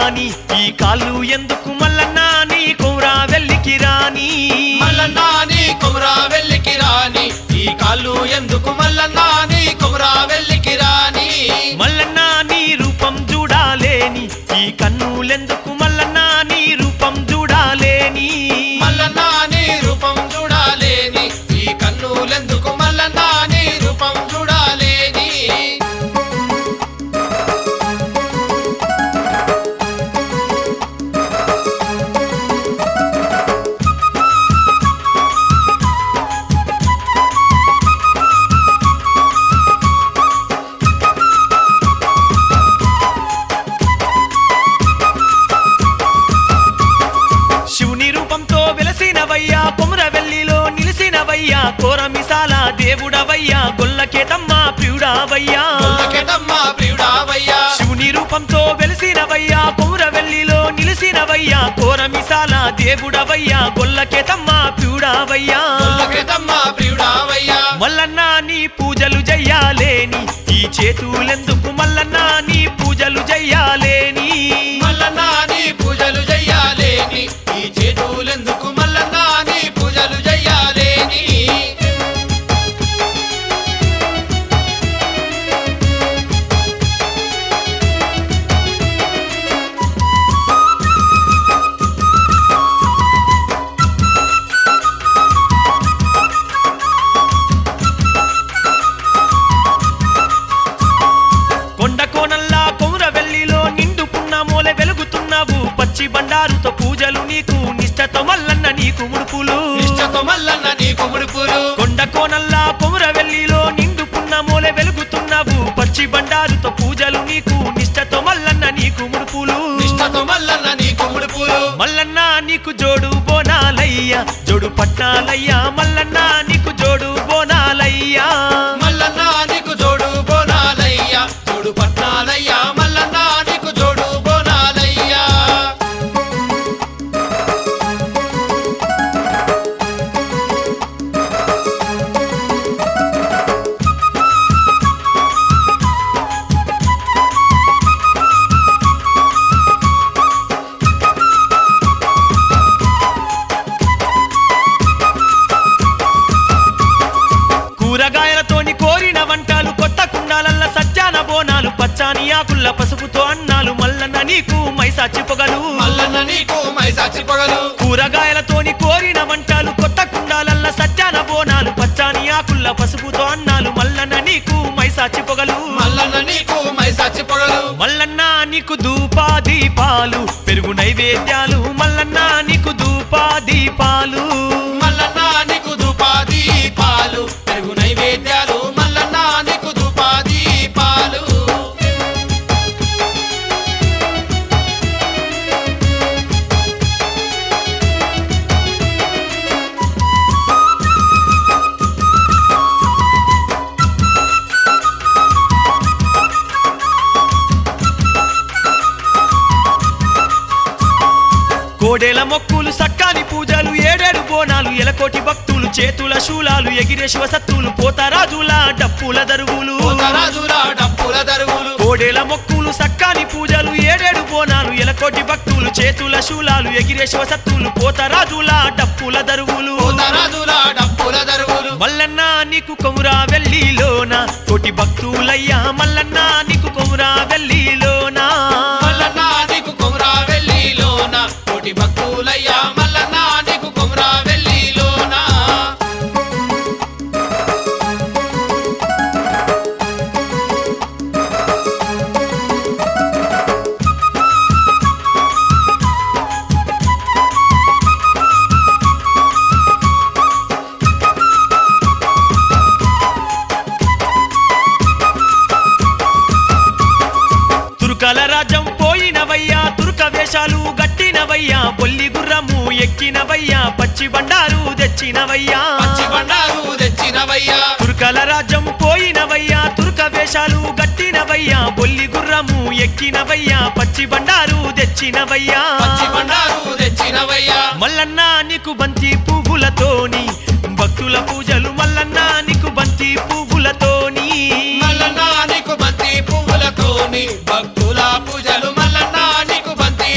రాని ఈ కాళ్ళు ఎందుకు మల్లన్నా నీ కుమ్రా వెల్లికి రాని మల్లన్నా నీ కుమరా వెళ్ళికి రాని ఈ కాళ్ళు ఎందుకు మల్లన్నా నీ కుమరా వెళ్ళికి రాని మల్లన్నా నీ రూపం చూడాలేని ఈ కన్నులెందుకు మల్లన్నా నీ రూపం చూడాలేని మల్లన్నా నీ రూపం చూడాలేని ఈ కన్నులెందుకు మల్లన్నా నీ రూపం చూడాలేని శివుని రూపంతో వెలసినవయ్యా కొమురవెల్లిలో నిలిసినవయ్యా కోరమిసాల దేవుడవయ్యా గొల్లకేతమ్మ ప్రియుడావయ్యా కొల్లకెదమ్మ ప్రియుడావయ్యా శివుని రూపంతో వెలిసినవయ్యా కొమురవెల్లిలో నిలిసినవయ్యా కోరమిసాల దేవుడవయ్యా గొల్లకేతమ్మ ప్రియుడావయ్యా కొల్లకెదమ్మ ప్రియుడావయ్యా మల్లన్న నీ పూజలు చెయ్యాలేని ఈ చేతులెందుకు మల్లన్న నీ పూజలు చెయ్యాలేని మల్లన్నా నీ పూజలు చెయ్యాలేని ఈ చేతులెందుకు మల్లన్నా నీ పూజలు చెయ్యాలేని కొండ కోనల్లా కొమురవెల్లిలో నిండుకున్న మూల వెలుగుతున్నావు పచ్చి బండారుతో పూజలు నీకు నిష్టతో మల్లన్న నీకు ముడుపులు నిష్టతో మల్లన్న నీ కుముడుపులు కొండ కోనల్లా కొమురవెల్లిలో నిండుకున్న మూల వెలుగుతున్నావు పచ్చి బండారుతో పూజలు నీకు నిష్టతో మల్లన్న నీకు ముడుపులు నిష్టతో మల్లన్న నీ కుముడుపులు మల్లన్న నీకు జోడు బోనాలయ్యా జోడు పట్నాలయ్యా మల్లన్న నీకు జోడు బోనాలయ్యా మల్లన్న నీకు జోడు బోనాలయ్యా జోడు పట్నాలయ్యా మల్లన్న నీకు జోడు బోనాలయ్యా కూరగాయలతోని కోరిన వంటలు కొత్త కుండాలల్ల సజ్జాన బోనాలు పచ్చాని ఆకుల్ల పసుపుతో అన్నాలు మల్లన్న నీకు మైసాచి పొగలు మల్లన్న నీకు మైసాచి పొగలు కూరగాయలతోని కోరిన వంటలు కొత్త కుండాలల్ల సజ్జాన బోనాలు పచ్చాని ఆకుల్ల పసుపుతో అన్నాలు మల్లన్న నీకు మైసాచి పొగలు మల్లన్న నీకు మైసాచి పొగలు మల్లన్న నీకు ధూపా దీపాలు పెరుగు నైవేద్యాలు మల్లన్న నీకు ధూపా దీపాలు మల్లన్న నీకు ధూపాది పాలు పెరుగు నైవేద్యాలు మల్లన్న నీకు ధూపాది పాలు కోడేల మొక్కులు సక్కాని పూజలు ఏడేడు బోనాలు ఎలకోటి భక్తులు చేతుల శూలాలు ఎగిరే శివసత్తులు పోతరాజుల డప్పుల దరువులు పోతరాజుల డప్పుల దరువులు కోడేల మొక్కులు సక్కాని పూజలు ఏడేడు బోనాలు ఎలకోటి భక్తులు చేతుల శూలాలు ఎగిరే శివసత్తులు పోతరాజుల డప్పుల దరువులు పోతరాజుల డప్పుల దరువులు మల్లన్న నీకు కొమురా వెల్లిలోన కోటి భక్తులయ్యా మల్లన్న నీకు కొమురా వెల్లిలోన మల్లన్న నీకు కొమరా వెల్లిలోన కోటి భక్తులయ్యా మల్లన్న నీకు కొమరా వెల్లిలోన తురుకల రాజ్యం పోయినవయ్యా తురుక వేషాలు గట్టినవయ్యా బొల్లి గుర్రము ఎక్కినవయ్యా పచ్చి బండారు తెచ్చినవయ్యా పచ్చి బండారు తెచ్చినవయ్యా తురుకల రాజ్యం పోయినవయ్యా తురుక వేషాలు గట్టినవయ్యా బొల్లి గుర్రము ఎక్కినవయ్యా పచ్చి బండారు తెచ్చినవయ్యా పచ్చి బండారు తెచ్చినవయ్యా మల్లన్న నీకు బంతి పువ్వులతోని భక్తుల పూజలు మల్లన్న నీకు బంతి పువ్వులతోని మల్లన్న నీకు బంతి పువ్వులతోని భక్తుల పూజలు మల్లన్న నీకు బంతి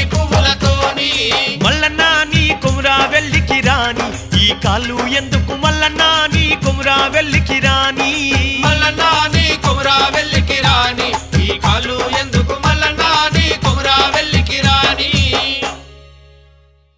కాళ్ళు ఎందుకు మల్లన్నా నీ కుమరా వెళ్ళికి రాని మల్లన్న